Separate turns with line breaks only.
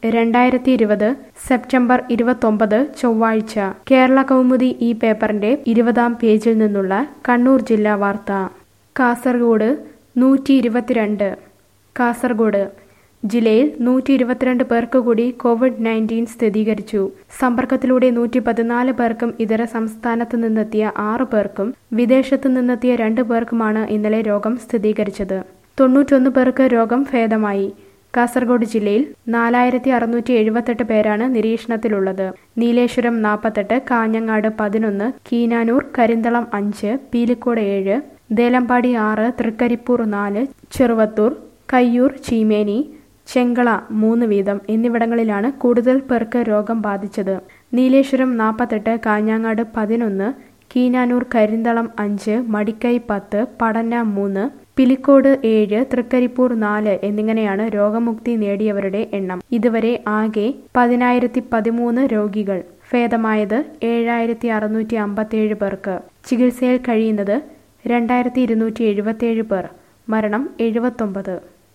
രണ്ടായിരത്തി ഇരുപത് സെപ്റ്റംബർ ഇരുപത്തൊമ്പത് ചൊവ്വാഴ്ച കേരള കൗമുദി ഈ പേപ്പറിന്റെ ഇരുപതാം പേജിൽ നിന്നുള്ള കണ്ണൂർ ജില്ലാ വാർത്ത കാസർഗോഡ് നൂറ്റി ഇരുപത്തിരണ്ട് കാസർഗോഡ് ജില്ലയിൽ നൂറ്റി ഇരുപത്തിരണ്ട് പേർക്ക് കൂടി കോവിഡ് നയൻറ്റീൻ സ്ഥിരീകരിച്ചു സമ്പർക്കത്തിലൂടെ നൂറ്റി പതിനാല് പേർക്കും ഇതര സംസ്ഥാനത്തു നിന്നെത്തിയ ആറ് പേർക്കും വിദേശത്തു നിന്നെത്തിയ രണ്ട് പേർക്കുമാണ് ഇന്നലെ രോഗം സ്ഥിരീകരിച്ചത് തൊണ്ണൂറ്റൊന്ന് പേർക്ക് രോഗം ഭേദമായി കാസർഗോഡ് ജില്ലയിൽ നാലായിരത്തി അറുന്നൂറ്റി എഴുപത്തെട്ട് പേരാണ് നിരീക്ഷണത്തിലുള്ളത് നീലേശ്വരം നാൽപ്പത്തെട്ട് കാഞ്ഞങ്ങാട് പതിനൊന്ന് കീനാനൂർ കരിന്തളം അഞ്ച് പീലിക്കോട് ഏഴ് ദേലമ്പാടി ആറ് തൃക്കരിപ്പൂർ നാല് ചെറുവത്തൂർ കയ്യൂർ ചീമേനി ചെങ്കള മൂന്ന് വീതം എന്നിവിടങ്ങളിലാണ് കൂടുതൽ പേർക്ക് രോഗം ബാധിച്ചത് നീലേശ്വരം നാൽപ്പത്തെട്ട് കാഞ്ഞങ്ങാട് പതിനൊന്ന് കീനാനൂർ കരിന്തളം അഞ്ച് മടിക്കൈ പത്ത് പടന്ന മൂന്ന് പിലിക്കോട് ഏഴ് തൃക്കരിപ്പൂർ നാല് എന്നിങ്ങനെയാണ് രോഗമുക്തി നേടിയവരുടെ എണ്ണം ഇതുവരെ ആകെ പതിനായിരത്തി പതിമൂന്ന് രോഗികൾ ഭേദമായത് ഏഴായിരത്തി അറുന്നൂറ്റി അമ്പത്തിയേഴ് പേർക്ക് ചികിത്സയിൽ കഴിയുന്നത് രണ്ടായിരത്തി ഇരുന്നൂറ്റി എഴുപത്തിയേഴ് പേർ മരണം എഴുപത്തൊമ്പത്